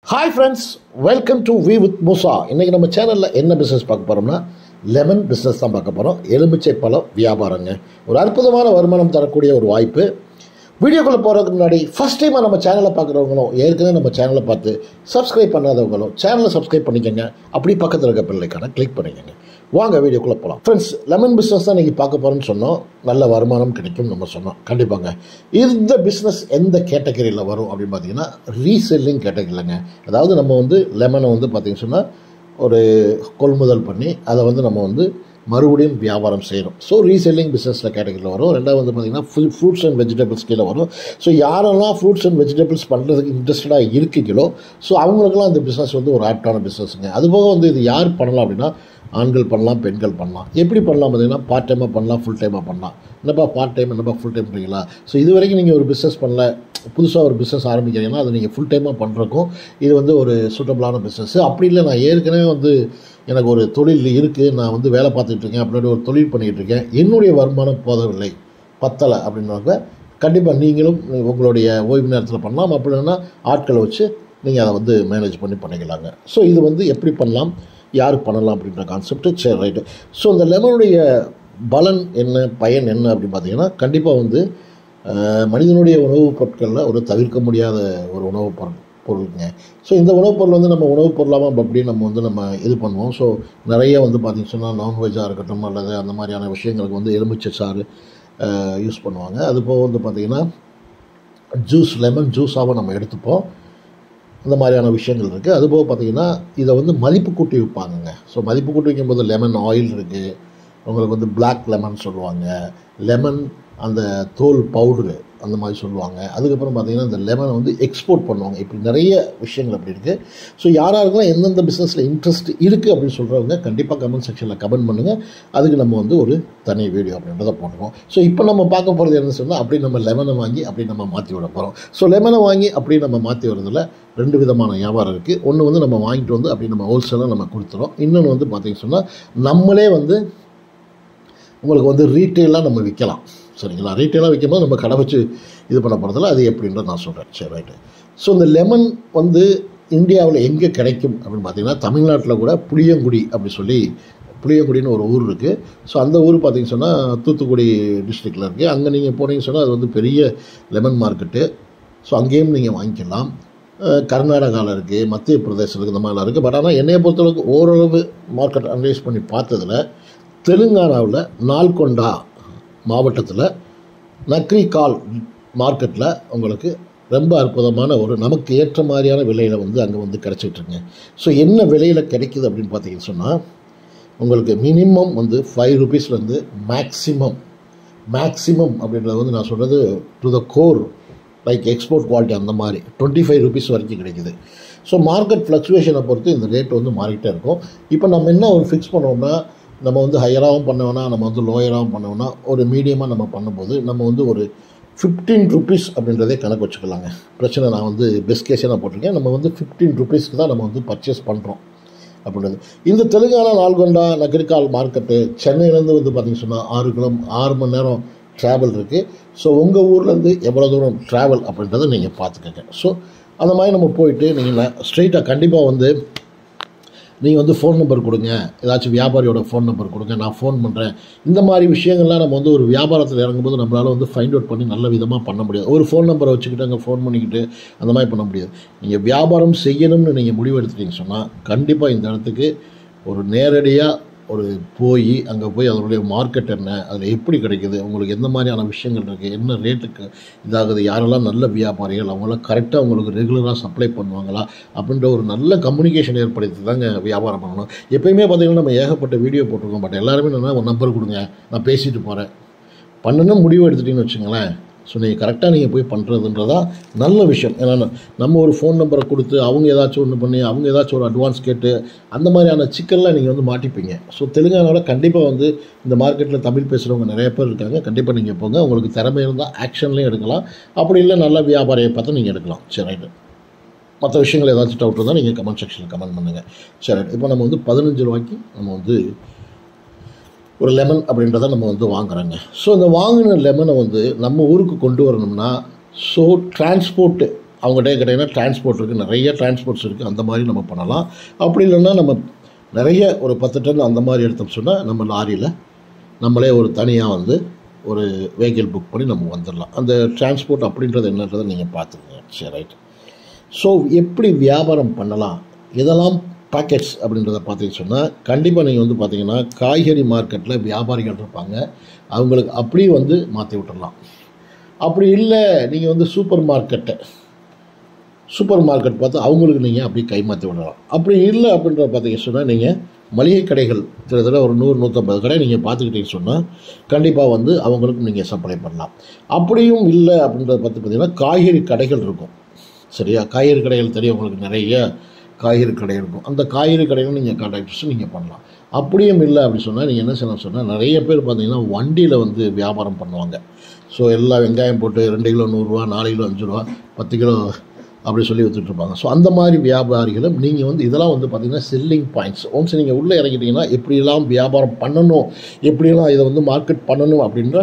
hi friends welcome to வி with Moosa இன்றைக்கி நம்ம சேனலில் என்ன பிஸ்னஸ் பார்க்க போகிறோம்னா லெமன் பிஸ்னஸ் தான் பார்க்க போகிறோம் எலுமிச்சை பழம் வியாபாரங்க ஒரு அற்புதமான வருமானம் தரக்கூடிய ஒரு வாய்ப்பு வீடியோக்குள்ளே போகிறதுக்கு முன்னாடி ஃபஸ்ட் டைமாக நம்ம சேனலை பார்க்குறவங்களும் ஏற்கனவே நம்ம சேனலை பார்த்து சப்ஸ்கிரைப் பண்ணாதவங்களும் சேனலை சப்ஸ்கிரைப் பண்ணிக்கோங்க அப்படி பக்கத்தில் இருக்க பிள்ளைக்கான கிளிக் பண்ணிக்கோங்க வாங்க வீடியோக்குள்ளே போகலாம் ஃப்ரெண்ட்ஸ் லெமன் பிஸ்னஸ் தான் இன்றைக்கி பார்க்க போகிறோன்னு சொன்னோம் நல்ல வருமானம் கிடைக்கும் நம்ம சொன்னோம் கண்டிப்பாங்க இந்த பிஸ்னஸ் எந்த கேட்டகரியில் வரும் அப்படின்னு பார்த்தீங்கன்னா ரீசெல்லிங் கேட்டகரியிலங்க அதாவது நம்ம வந்து லெமனை வந்து பார்த்தீங்கன்னு சொன்னால் ஒரு கொள்முதல் பண்ணி அதை வந்து நம்ம வந்து மறுபடியும் வியாபாரம் செய்கிறோம் ஸோ ரீசெல்லிங் பிஸ்னஸில் கேட்டகரியில் வரும் ரெண்டாவது வந்து பார்த்திங்கன்னா ஃப்ரூட்ஸ் அண்ட் வெஜிடபிள்ஸ் கீழே வரும் ஸோ யாரெல்லாம் ஃப்ரூட்ஸ் அண்ட் வெஜிடபிள்ஸ் பண்ணுறதுக்கு இன்ட்ரெஸ்டடாக இருக்கீங்களோ ஸோ அவங்களுக்குலாம் இந்த பிஸ்னஸ் வந்து ஒரு ஆப்டான பிஸ்னஸுங்க அதுபோக வந்து இது யார் பண்ணலாம் அப்படின்னா ஆண்கள் பண்ணலாம் பெண்கள் பண்ணலாம் எப்படி பண்ணலாம் பார்த்தீங்கன்னா பார்ட் டைமாக பண்ணலாம் ஃபுல் டைமாக பண்ணலாம் என்னப்பா பார்ட் டைம் என்னப்பா ஃபுல் டைம் பண்ணுறீங்களா ஸோ இது வரைக்கும் நீங்கள் ஒரு பிஸ்னஸ் பண்ணல புதுசாக ஒரு பிஸ்னஸ் ஆரம்பிக்கிறீங்கன்னா அதை நீங்கள் ஃபுல் டைமாக பண்ணுறக்கும் இது வந்து ஒரு சூட்டபிளான பிஸ்னஸ் அப்படி இல்லை நான் ஏற்கனவே வந்து எனக்கு ஒரு தொழில் இருக்குது நான் வந்து வேலை பார்த்துட்டு இருக்கேன் அப்படின்னு ஒரு தொழில் பண்ணிகிட்டு இருக்கேன் என்னுடைய வருமானம் போதவில்லை பத்தலை அப்படின்னாக்க கண்டிப்பாக நீங்களும் உங்களுடைய ஓய்வு நேரத்தில் பண்ணலாம் அப்படி இல்லைன்னா ஆட்களை வச்சு நீங்கள் அதை வந்து மேனேஜ் பண்ணி பண்ணிக்கலாங்க ஸோ இது வந்து எப்படி பண்ணலாம் யார் பண்ணலாம் அப்படின்ற கான்செப்ட் சரி ரைட்டு ஸோ இந்த லெமனுடைய பலன் என்ன பயன் என்ன அப்படின்னு பார்த்தீங்கன்னா கண்டிப்பாக வந்து அஹ், மனிதனுடைய உணவுப் பொருட்களில் ஒரு தவிர்க்க முடியாத ஒரு உணவுப் பொருள் பொருளுங்க ஸோ இந்த உணவுப் பொருள் வந்து நம்ம உணவுப் பொருளாமல் அப்படி நம்ம வந்து நம்ம இது பண்ணுவோம் ஸோ நிறைய வந்து பார்த்திங்கன்னு சொன்னால் நான்வெஜ்ஜாக இருக்கட்டும் அல்லது அந்த மாதிரியான விஷயங்களுக்கு வந்து எலுமிச்சை சாறு யூஸ் பண்ணுவாங்க அது போக வந்து பார்த்திங்கன்னா ஜூஸ் லெமன் ஜூஸாகவும் நம்ம எடுத்துப்போம் அந்த மாதிரியான விஷயங்கள் இருக்குது அதுபோக பார்த்திங்கன்னா இதை வந்து மதிப்பு கூட்டி விற்பாங்கங்க ஸோ மதிப்பு கூட்டி வைக்கும்போது லெமன் ஆயில் இருக்குது உங்களுக்கு வந்து Black லெமன் சொல்லுவாங்க லெமன் அந்த தோல் பவுட்ரு அந்த மாதிரி சொல்லுவாங்க அதுக்கப்புறம் பார்த்திங்கன்னா இந்த லெமனை வந்து எக்ஸ்போர்ட் பண்ணுவாங்க இப்படி நிறைய விஷயங்கள் அப்படி இருக்குது ஸோ யாராருக்கெல்லாம் எந்தெந்த பிஸ்னஸில் இன்ட்ரெஸ்ட் இருக்குது அப்படின்னு சொல்கிறவங்க கண்டிப்பாக கமெண்ட் செக்ஷனில் கமெண்ட் பண்ணுங்கள் அதுக்கு நம்ம வந்து ஒரு தனி வீடியோ அப்படின்றத போட்டுருவோம் ஸோ இப்போ நம்ம பார்க்க போகிறது என்ன சொன்னால் அப்படி நம்ம லெமனை வாங்கி அப்படி நம்ம மாற்றி விட போகிறோம் ஸோ லெமனை வாங்கி அப்படி நம்ம மாற்றி வரதில் ரெண்டு விதமான வியாபாரம் இருக்குது ஒன்று வந்து நம்ம வாங்கிட்டு வந்து அப்படி நம்ம ஹோல்சேலாக நம்ம கொடுத்துறோம் இன்னொன்று வந்து பார்த்திங்கன்னு சொன்னால் நம்மளே வந்து உங்களுக்கு வந்து ரீட்டெயிலாக நம்ம விற்கலாம் சரிங்களா ரீட்டெயிலாக விற்கும்போது நம்ம கடை வச்சு இது பண்ண போகிறதில்ல அது எப்படின்றத நான் சொல்கிறேன் சரி ரைட்டு ஸோ இந்த லெமன் வந்து இந்தியாவில் எங்கே கிடைக்கும் அப்படின்னு பார்த்தீங்கன்னா தமிழ்நாட்டில் கூட புளியங்குடி அப்படி சொல்லி புளியங்குடின்னு ஒரு ஊர் இருக்குது ஸோ அந்த ஊர் பார்த்தீங்கன்னு சொன்னால் தூத்துக்குடி டிஸ்ட்ரிக்டில் இருக்குது அங்கே நீங்கள் போனீங்கன்னு சொன்னால் அது வந்து பெரிய லெமன் மார்க்கெட்டு ஸோ அங்கேயும் நீங்கள் வாங்கிக்கலாம் அஹ் கர்நாடகாவில் இருக்குது மத்திய பிரதேசம் இருக்குது இந்த மாதிரிலாம் இருக்குது பட் ஆனால் என்னையை பொறுத்தளவுக்கு ஓரளவு மார்க்கெட் அனலைஸ் பண்ணி பார்த்ததில் தெலுங்கானாவில் நால்கொண்டா மாவட்டத்தில் நக்ரிகால் மார்க்கெட்டில் உங்களுக்கு ரொம்ப அற்புதமான ஒரு நமக்கு ஏற்ற மாதிரியான விலையில் வந்து அங்கே வந்து கிடச்சிட்ருங்க ஸோ என்ன விலையில் கிடைக்குது அப்படின்னு பார்த்தீங்கன்னு சொன்னால் உங்களுக்கு மினிமம் வந்து ஃபைவ் ருபீஸ்லேருந்து மேக்ஸிமம் மேக்ஸிமம் அப்படின்றது வந்து நான் சொல்கிறது to the core like export quality அந்த மாதிரி டுவெண்ட்டி ஃபைவ் ருபீஸ் வரைக்கும் கிடைக்குது ஸோ மார்க்கெட் ஃப்ளக்சுவேஷனை பொறுத்து இந்த ரேட் வந்து மாறிக்கிட்டே இருக்கும் இப்போ நம்ம என்ன ஒரு ஃபிக்ஸ் பண்ணோம்னா நம்ம வந்து ஹையராகவும் பண்ண வேணாம் நம்ம வந்து லோயராகவும் பண்ண வேணாம் ஒரு மீடியமாக நம்ம பண்ணும்போது நம்ம வந்து ஒரு ஃபிஃப்டீன் ருபீஸ் அப்படின்றதே கணக்கு வச்சுக்கலாங்க பிரச்சனை நான் வந்து பெஸ்ட் கேஸே நான் போட்டிருக்கேன் நம்ம வந்து ஃபிஃப்டீன் ருபீஸ்க்கு தான் நம்ம வந்து பர்ச்சேஸ் பண்ணுறோம் அப்படின்றது இந்த தெலுங்கானா நால்கொண்டா நகரிக்கால் மார்க்கெட்டு சென்னையிலேருந்து வந்து பார்த்திங்க சொன்னால் ஆறு கிலோ ஆறு மணி நேரம் ட்ராவல் இருக்குது ஸோ உங்கள் ஊர்லேருந்து எவ்வளோ தூரம் ட்ராவல் அப்படின்றத நீங்கள் பார்த்துக்கங்க ஸோ அந்த மாதிரி நம்ம போயிட்டு நீங்கள் ஸ்ட்ரெயிட்டாக கண்டிப்பாக வந்து நீங்கள் வந்து ஃபோன் நம்பர் கொடுங்க ஏதாச்சும் வியாபாரியோட ஃபோன் நம்பர் கொடுங்க நான் ஃபோன் பண்ணுறேன் இந்த மாதிரி விஷயங்கள்லாம் நம்ம வந்து ஒரு வியாபாரத்தில் இறங்கும்போது நம்மளால் வந்து ஃபைண்ட் அவுட் பண்ணி நல்ல விதமாக பண்ண முடியாது ஒரு ஃபோன் நம்பரை வச்சுக்கிட்டு அங்கே ஃபோன் பண்ணிக்கிட்டு அந்த மாதிரி பண்ண முடியாது நீங்கள் வியாபாரம் செய்யணும்னு நீங்கள் முடிவு எடுத்துட்டீங்க சொன்னால் கண்டிப்பாக இந்த இடத்துக்கு ஒரு நேரடியாக ஒரு போய் அங்கே போய் அதனுடைய மார்க்கெட் என்ன அதில் எப்படி கிடைக்குது உங்களுக்கு எந்த மாதிரியான விஷயங்கள் இருக்குது என்ன ரேட்டுக்கு இதாகுது யாரெல்லாம் நல்ல வியாபாரிகள் அவங்களாம் கரெக்டாக உங்களுக்கு ரெகுலராக சப்ளை பண்ணுவாங்களா அப்படின்ற ஒரு நல்ல கம்யூனிகேஷன் ஏற்படுத்தி தாங்க வியாபாரம் பண்ணணும் எப்பயுமே பார்த்தீங்கன்னா நம்ம ஏகப்பட்ட வீடியோ போட்டிருக்கோம் பட் எல்லாருமே என்ன ஒரு நம்பர் கொடுங்க நான் பேசிட்டு போகிறேன் பண்ணணும் முடிவு எடுத்துட்டீங்கன்னு வச்சுங்களேன் ஸோ நீங்கள் கரெக்டாக நீங்கள் போய் பண்ணுறதுன்றதா நல்ல விஷயம் ஏன்னா நம்ம ஒரு ஃபோன் நம்பரை கொடுத்து அவங்க ஏதாச்சும் ஒன்று பண்ணி அவங்க ஏதாச்சும் ஒரு அட்வான்ஸ் கேட்டு அந்த மாதிரியான சிக்கல்லாம் நீங்கள் வந்து மாட்டிப்பீங்க ஸோ தெலுங்கானாவில் கண்டிப்பாக வந்து இந்த மார்க்கெட்டில் தமிழ் பேசுகிறவங்க நிறைய பேர் இருக்காங்க கண்டிப்பாக நீங்கள் போங்க உங்களுக்கு திறமை இருந்தால் ஆக்ஷன்லேயும் எடுக்கலாம் அப்படி இல்லை நல்ல வியாபாரியை பார்த்து நீங்கள் எடுக்கலாம் சரி ரைட்டு மற்ற விஷயங்கள் ஏதாச்சும் டவுட் இருந்தால் நீங்கள் கமெண்ட் செக்ஷனில் கமெண்ட் பண்ணுங்கள் சரி இப்போ நம்ம வந்து பதினஞ்சு ரூபாய்க்கு நம்ம வந்து ஒரு லெமன் அப்படின்றத நம்ம வந்து வாங்குறோங்க ஸோ இந்த வாங்கின லெமனை வந்து நம்ம ஊருக்கு கொண்டு வரணும்னா ஸோ டிரான்ஸ்போர்ட்டு அவங்ககிட்ட கேட்டிங்கன்னா டிரான்ஸ்போர்ட் இருக்குது நிறைய டிரான்ஸ்போர்ட்ஸ் இருக்குது அந்த மாதிரி நம்ம பண்ணலாம் அப்படி இல்லைன்னா நம்ம நிறைய ஒரு பத்து டன் அந்த மாதிரி எடுத்தோம் சொன்னால் நம்ம லாரியில் நம்மளே ஒரு தனியாக வந்து ஒரு வெஹிக்கிள் புக் பண்ணி நம்ம வந்துடலாம் அந்த டிரான்ஸ்போர்ட் அப்படின்றது என்னன்றதை நீங்கள் பார்த்துக்கங்க சரி ரைட் ஸோ எப்படி வியாபாரம் பண்ணலாம் இதெல்லாம் பாக்கெட்ஸ் அப்படின்றத பார்த்தீங்கன்னு சொன்னால் கண்டிப்பாக நீங்கள் வந்து பார்த்தீங்கன்னா காய்கறி மார்க்கெட்டில் வியாபாரிகள் இருப்பாங்க அவங்களுக்கு அப்படியே வந்து மாற்றி விட்டுறலாம் அப்படி இல்லை நீங்கள் வந்து சூப்பர் மார்க்கெட்டை சூப்பர் மார்க்கெட் பார்த்து அவங்களுக்கு நீங்கள் அப்படி கைமாற்றி விடலாம் அப்படி இல்லை அப்படின்றத பார்த்தீங்க சொன்னால் நீங்கள் மளிகை கடைகள் கிட்டத்தட்ட ஒரு நூறு நூற்றம்பது கடை நீங்கள் பார்த்துக்கிட்டீங்கன்னு சொன்னால் கண்டிப்பாக வந்து அவங்களுக்கும் நீங்கள் சப்ளை பண்ணலாம் அப்படியும் இல்லை அப்படின்றத பார்த்து பார்த்தீங்கன்னா காய்கறி கடைகள் இருக்கும் சரியா காய்கறி கடைகள் தெரியும் உங்களுக்கு நிறைய காய்கறி கடை இருக்கும் அந்த காய்கறி கடைகளும் நீங்கள் கான்டாக்டர்ஸ் நீங்கள் பண்ணலாம் அப்படியும் இல்லை அப்படி சொன்னால் நீங்கள் என்ன செய்யலாம் சொன்னால் நிறைய பேர் பார்த்தீங்கன்னா வண்டியில் வந்து வியாபாரம் பண்ணுவாங்க ஸோ எல்லா வெங்காயம் போட்டு ரெண்டு கிலோ நூறுரூவா நாலு கிலோ அஞ்சு ரூபா பத்து கிலோ அப்படி சொல்லி வித்துட்டு இருப்பாங்க ஸோ அந்த மாதிரி வியாபாரிகளும் நீங்கள் வந்து இதெல்லாம் வந்து பார்த்தீங்கன்னா செல்லிங் பாயிண்ட்ஸ் ஒன்ஸ் நீங்கள் உள்ளே இறங்கிட்டீங்கன்னா எப்படியெல்லாம் வியாபாரம் பண்ணணும் எப்படியெல்லாம் இதை வந்து மார்க்கெட் பண்ணணும் அப்படின்ற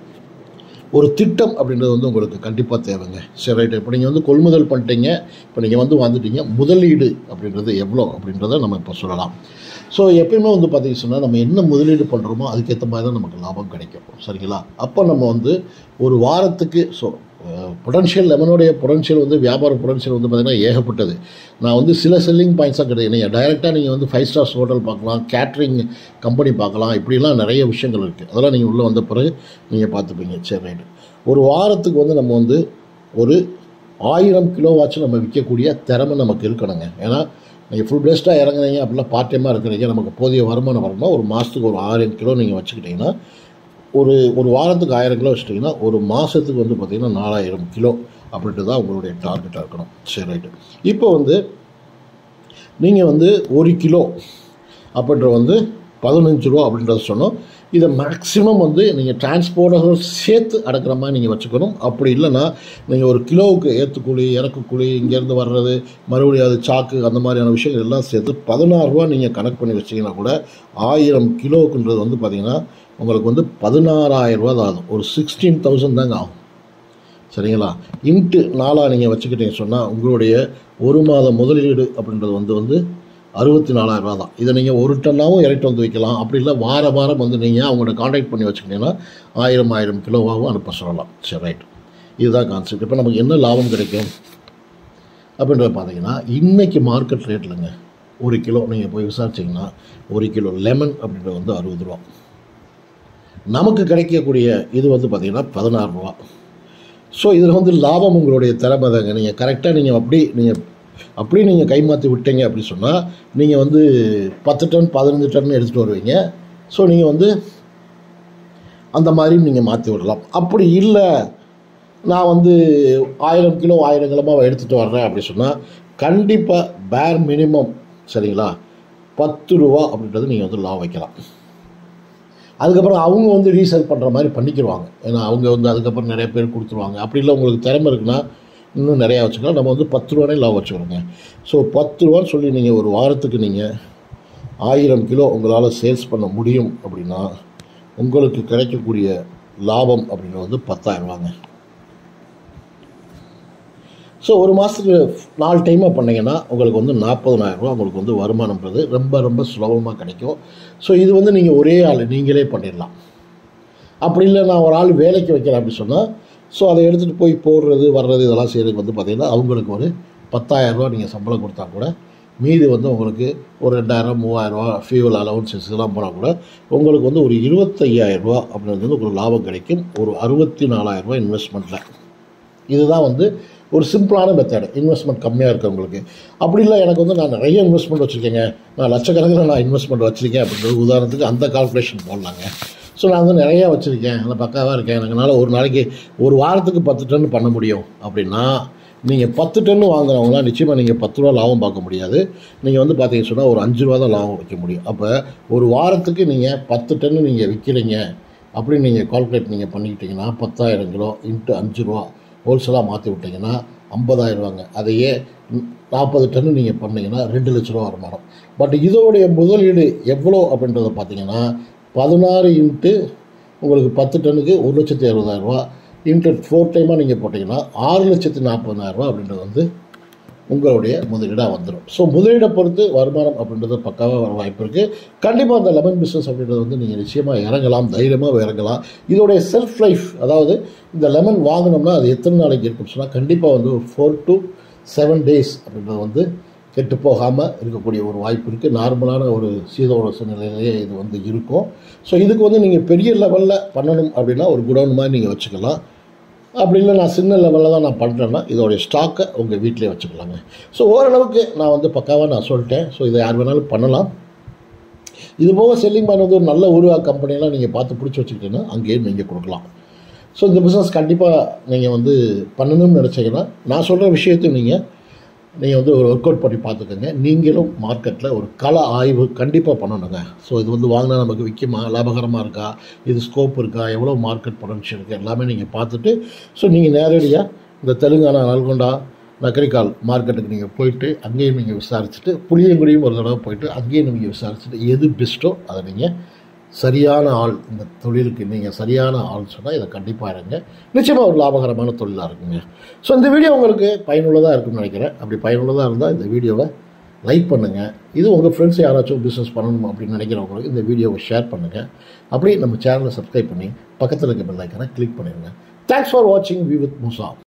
ஒரு திட்டம் அப்படின்றது வந்து உங்களுக்கு கண்டிப்பாக தேவைங்க சரி ரைட் இப்போ நீங்கள் வந்து கொள்முதல் பண்ணிட்டீங்க இப்போ நீங்கள் வந்து வந்துட்டீங்க முதலீடு அப்படின்றது எவ்வளோ அப்படின்றத நம்ம இப்போ சொல்லலாம் ஸோ எப்பயுமே வந்து பார்த்தீங்க சொன்னால் நம்ம என்ன முதலீடு பண்ணுறோமோ அதுக்கேற்ற மாதிரி தான் நமக்கு லாபம் கிடைக்கும் சரிங்களா அப்போ நம்ம வந்து ஒரு வாரத்துக்கு ஸோ பொட்டன்ஷியல் லெமனுடைய பொட்டன்ஷியல் வந்து வியாபார பொட்டன்ஷியல் வந்து பார்த்திங்கன்னா ஏகப்பட்டது நான் வந்து சில செல்லிங் பாயிண்ட்ஸாக கிடையாது நீங்கள் டைரெக்டாக நீங்கள் வந்து ஃபைவ் ஸ்டார்ஸ் ஹோட்டல் பார்க்கலாம் கேட்ரிங் கம்பெனி பார்க்கலாம் இப்படிலாம் நிறைய விஷயங்கள் இருக்குது அதெல்லாம் நீங்கள் உள்ளே வந்த பிறகு நீங்கள் பார்த்துப்பீங்க சரி ரைட்டு ஒரு வாரத்துக்கு வந்து நம்ம வந்து ஒரு ஆயிரம் கிலோவாச்சும் நம்ம விற்கக்கூடிய திறமை நமக்கு இருக்கணுங்க ஏன்னா நீங்கள் ஃபுல் பெஸ்ட்டாக இறங்குறீங்க அப்படிலாம் பார்ட் டைமாக இருக்கிறீங்க நமக்கு போதிய வருமானம் வரணும்னா ஒரு மாதத்துக்கு ஒரு ஆயிரம் கிலோ நீங்கள் வச்சுக்கிட்டிங்கன்னா ஒரு ஒரு வாரத்துக்கு ஆயிரம் கிலோ வச்சிட்டிங்கன்னா ஒரு மாதத்துக்கு வந்து பார்த்திங்கன்னா நாலாயிரம் கிலோ அப்படின்ட்டு தான் உங்களுடைய டார்கெட்டாக இருக்கணும் சரி ரைட்டு இப்போ வந்து நீங்கள் வந்து ஒரு கிலோ அப்படின்ற வந்து பதினஞ்சு ரூபா அப்படின்றத சொன்னோம் இதை மேக்ஸிமம் வந்து நீங்கள் டிரான்ஸ்போர்ட்டோட சேர்த்து அடக்கிற மாதிரி நீங்கள் வச்சுக்கணும் அப்படி இல்லைன்னா நீங்கள் ஒரு கிலோவுக்கு ஏற்றுக்கூலி இறக்குக்கூலி இங்கேருந்து வர்றது மறுபடியும் அது சாக்கு அந்த மாதிரியான விஷயங்கள் எல்லாம் சேர்த்து பதினாறு ரூபா நீங்கள் கணக்கு பண்ணி வச்சிங்கன்னா கூட ஆயிரம் கிலோவுக்குன்றது வந்து பார்த்திங்கன்னா உங்களுக்கு வந்து பதினாறாயிரம் ரூபா தான் ஆகும் ஒரு சிக்ஸ்டீன் தௌசண்ட் தாங்க ஆகும் சரிங்களா இன்ட்டு நாளாக நீங்கள் வச்சுக்கிட்டீங்க சொன்னால் உங்களுடைய ஒரு மாத முதலீடு அப்படின்றது வந்து வந்து அறுபத்தி நாலாயிரம் ரூபா தான் இதை நீங்கள் ஒரு டன்னாவும் இறக்கிட்டு வந்து வைக்கலாம் அப்படி இல்லை வார வாரம் வந்து நீங்கள் அவங்களோட காண்டாக்ட் பண்ணி வச்சுக்கிட்டீங்கன்னா ஆயிரம் ஆயிரம் கிலோவாகவும் அனுப்ப சொல்லலாம் சரி ரைட் இதுதான் கான்செப்ட் இப்போ நமக்கு என்ன லாபம் கிடைக்கும் அப்படின்றத பார்த்தீங்கன்னா இன்றைக்கி மார்க்கெட் ரேட்லங்க ஒரு கிலோ நீங்கள் போய் விசாரிச்சிங்கன்னா ஒரு கிலோ லெமன் அப்படின்றது வந்து அறுபது ரூபா நமக்கு கிடைக்கக்கூடிய இது வந்து பார்த்திங்கன்னா பதினாறு ரூபா ஸோ இதில் வந்து லாபம் உங்களுடைய திறமை தாங்க நீங்கள் கரெக்டாக நீங்கள் அப்படி நீங்கள் அப்படி நீங்கள் கைமாற்றி விட்டீங்க அப்படி சொன்னால் நீங்கள் வந்து பத்து டன் பதினஞ்சு டன் எடுத்துகிட்டு வருவீங்க ஸோ நீங்கள் வந்து அந்த மாதிரி நீங்கள் மாற்றி விடலாம் அப்படி இல்லை நான் வந்து ஆயிரம் கிலோ ஆயிரம் கிலோமாக எடுத்துகிட்டு வர்றேன் அப்படி சொன்னால் கண்டிப்பாக பேர் மினிமம் சரிங்களா பத்து ரூபா அப்படின்றது நீங்கள் வந்து லாபம் வைக்கலாம் அதுக்கப்புறம் அவங்க வந்து ரீசேல் பண்ணுற மாதிரி பண்ணிக்கிடுவாங்க ஏன்னா அவங்க வந்து அதுக்கப்புறம் நிறைய பேர் கொடுத்துருவாங்க அப்படி இல்லை உங்களுக்கு திறமை இருக்குன்னா இன்னும் நிறையா வச்சுக்கலாம் நம்ம வந்து பத்து ரூபானே லாபம் வச்சுக்கிறோங்க ஸோ பத்து ரூபான்னு சொல்லி நீங்கள் ஒரு வாரத்துக்கு நீங்கள் ஆயிரம் கிலோ உங்களால் சேல்ஸ் பண்ண முடியும் அப்படின்னா உங்களுக்கு கிடைக்கக்கூடிய லாபம் அப்படின்றது வந்து பத்தாயிரம் ரூபாங்க ஸோ ஒரு மாதத்துக்கு நாலு டைமாக பண்ணிங்கன்னா உங்களுக்கு வந்து நாற்பதனாயிரம் ரூபா உங்களுக்கு வந்து வருமானம்ன்றது ரொம்ப ரொம்ப சுலபமாக கிடைக்கும் ஸோ இது வந்து நீங்கள் ஒரே ஆள் நீங்களே பண்ணிடலாம் அப்படி இல்லை நான் ஒரு ஆள் வேலைக்கு வைக்கிறேன் அப்படி சொன்னால் ஸோ அதை எடுத்துகிட்டு போய் போடுறது வர்றது இதெல்லாம் செய்கிறதுக்கு வந்து பார்த்திங்கன்னா அவங்களுக்கு ஒரு பத்தாயிரரூபா நீங்கள் சம்பளம் கொடுத்தா கூட மீதி வந்து உங்களுக்கு ஒரு ரெண்டாயிரம் மூவாயிரரூவா ஃபியூவல் அலவன்சஸ் இதெல்லாம் போனால் கூட உங்களுக்கு வந்து ஒரு இருபத்தையாயிரரூவா அப்படின்றது வந்து உங்களுக்கு லாபம் கிடைக்கும் ஒரு அறுபத்தி நாலாயிரரூவா இன்வெஸ்ட்மெண்ட்டில் இதுதான் வந்து ஒரு சிம்பிளான மெத்தட் இன்வெஸ்ட்மெண்ட் கம்மியாக இருக்கவங்களுக்கு அப்படி இல்லை எனக்கு வந்து நான் நிறைய இன்வெஸ்ட்மெண்ட் வச்சுருக்கேங்க நான் லட்சக்கணக்கில் நான் இன்வெஸ்ட்மெண்ட் வச்சுருக்கேன் அப்படின்றது உதாரணத்துக்கு அந்த கால்குலேஷன் போடலாங்க ஸோ நான் வந்து நிறையா வச்சுருக்கேன் நல்லா பக்காவாக இருக்கேன் எனக்குனால ஒரு நாளைக்கு ஒரு வாரத்துக்கு பத்து டன் பண்ண முடியும் அப்படின்னா நீங்கள் பத்து டன்னு வாங்குறவங்களாம் நிச்சயமாக நீங்கள் பத்து ரூபா லாபம் பார்க்க முடியாது நீங்கள் வந்து பார்த்தீங்கன்னு சொன்னால் ஒரு அஞ்சு ரூபா தான் லாபம் வைக்க முடியும் அப்போ ஒரு வாரத்துக்கு நீங்கள் பத்து டன்னு நீங்கள் விற்கிறீங்க அப்படின்னு நீங்கள் கால்குலேட் நீங்கள் பண்ணிக்கிட்டீங்கன்னா பத்தாயிரம் கிலோ இன்ட்டு அஞ்சு ரூபா ஹோல்சேலாக மாற்றி விட்டிங்கன்னா ஐம்பதாயிரம் ரூபாங்க அதையே நாற்பது டன்னு நீங்கள் பண்ணீங்கன்னா ரெண்டு லட்ச ரூபா வருமானம் பட் இதோடைய முதலீடு எவ்வளோ அப்படின்றத பார்த்தீங்கன்னா பதினாறு இன்ட்டு உங்களுக்கு பத்து டன்னுக்கு ஒரு லட்சத்தி அறுபதாயிரரூபா இன்ட்டு ஃபோர் டைமாக நீங்கள் போட்டிங்கன்னா ஆறு லட்சத்து நாற்பதாயிரரூபா அப்படின்றது வந்து உங்களுடைய முதலீடாக வந்துடும் ஸோ முதலீடை பொறுத்து வருமானம் அப்படின்றது பக்காவாக வர வாய்ப்பு இருக்குது கண்டிப்பாக அந்த லெமன் பிஸ்னஸ் அப்படின்றது வந்து நீங்கள் நிச்சயமாக இறங்கலாம் தைரியமாக இறங்கலாம் இதோடைய செல்ஃப் லைஃப் அதாவது இந்த லெமன் வாங்கினோம்னா அது எத்தனை நாளைக்கு இருக்குன்னு சொன்னால் கண்டிப்பாக வந்து ஒரு ஃபோர் டு செவன் டேஸ் அப்படின்றது வந்து கெட்டு போகாமல் இருக்கக்கூடிய ஒரு வாய்ப்பு இருக்குது நார்மலான ஒரு சீதோட நிலையிலேயே இது வந்து இருக்கும் ஸோ இதுக்கு வந்து நீங்கள் பெரிய லெவலில் பண்ணணும் அப்படின்னா ஒரு குடோன் மாதிரி நீங்கள் வச்சுக்கலாம் அப்படி இல்லை நான் சின்ன லெவலில் தான் நான் பண்ணுறேன்னா இதோடைய ஸ்டாக்கை உங்கள் வீட்டிலே வச்சுக்கலாங்க ஸோ ஓரளவுக்கு நான் வந்து பக்காவாக நான் சொல்லிட்டேன் ஸோ இதை யார் வேணாலும் பண்ணலாம் இது போக செல்லிங் பண்ணது ஒரு நல்ல உருவா கம்பெனியெல்லாம் நீங்கள் பார்த்து பிடிச்சி வச்சுக்கிட்டீங்கன்னா அங்கேயும் நீங்கள் கொடுக்கலாம் ஸோ இந்த பிஸ்னஸ் கண்டிப்பாக நீங்கள் வந்து பண்ணணும்னு நினச்சிங்கன்னா நான் சொல்கிற விஷயத்தையும் நீங்கள் நீங்கள் வந்து ஒரு ஒர்க் அவுட் பண்ணி பார்த்துக்கோங்க நீங்களும் மார்க்கெட்டில் ஒரு கள ஆய்வு கண்டிப்பாக பண்ணணுங்க ஸோ இது வந்து வாங்கினா நமக்கு விற்குமா லாபகரமாக இருக்கா இது ஸ்கோப் இருக்கா எவ்வளோ மார்க்கெட் பொட்டன்ஷியல் இருக்குது எல்லாமே நீங்கள் பார்த்துட்டு ஸோ நீங்கள் நேரடியாக இந்த தெலுங்கானா நல்கொண்டா நக்கரிக்கால் மார்க்கெட்டுக்கு நீங்கள் போயிட்டு அங்கேயும் நீங்கள் விசாரிச்சுட்டு புளியங்குடியும் ஒரு தடவை போயிட்டு அங்கேயும் நீங்கள் விசாரிச்சுட்டு எது பெஸ்ட்டோ அதை நீங்கள் சரியான ஆள் இந்த தொழிலுக்கு நீங்கள் சரியான ஆள் சொன்னால் இதை கண்டிப்பாக இருங்க நிச்சயமாக ஒரு லாபகரமான தொழிலாக இருக்குங்க ஸோ இந்த வீடியோ உங்களுக்கு பயனுள்ளதாக இருக்கும்னு நினைக்கிறேன் அப்படி பயனுள்ளதாக இருந்தால் இந்த வீடியோவை லைக் பண்ணுங்கள் இது உங்கள் ஃப்ரெண்ட்ஸ் யாராச்சும் பிஸ்னஸ் பண்ணணும் அப்படின்னு நினைக்கிறவங்களுக்கு இந்த வீடியோவை ஷேர் பண்ணுங்கள் அப்படியே நம்ம சேனலை சப்ஸ்கிரைப் பண்ணி பக்கத்தில் இருக்க பெல் ஐக்கனை கிளிக் பண்ணிடுங்க தேங்க்ஸ் ஃபார் வாட்சிங் வி வித் முசா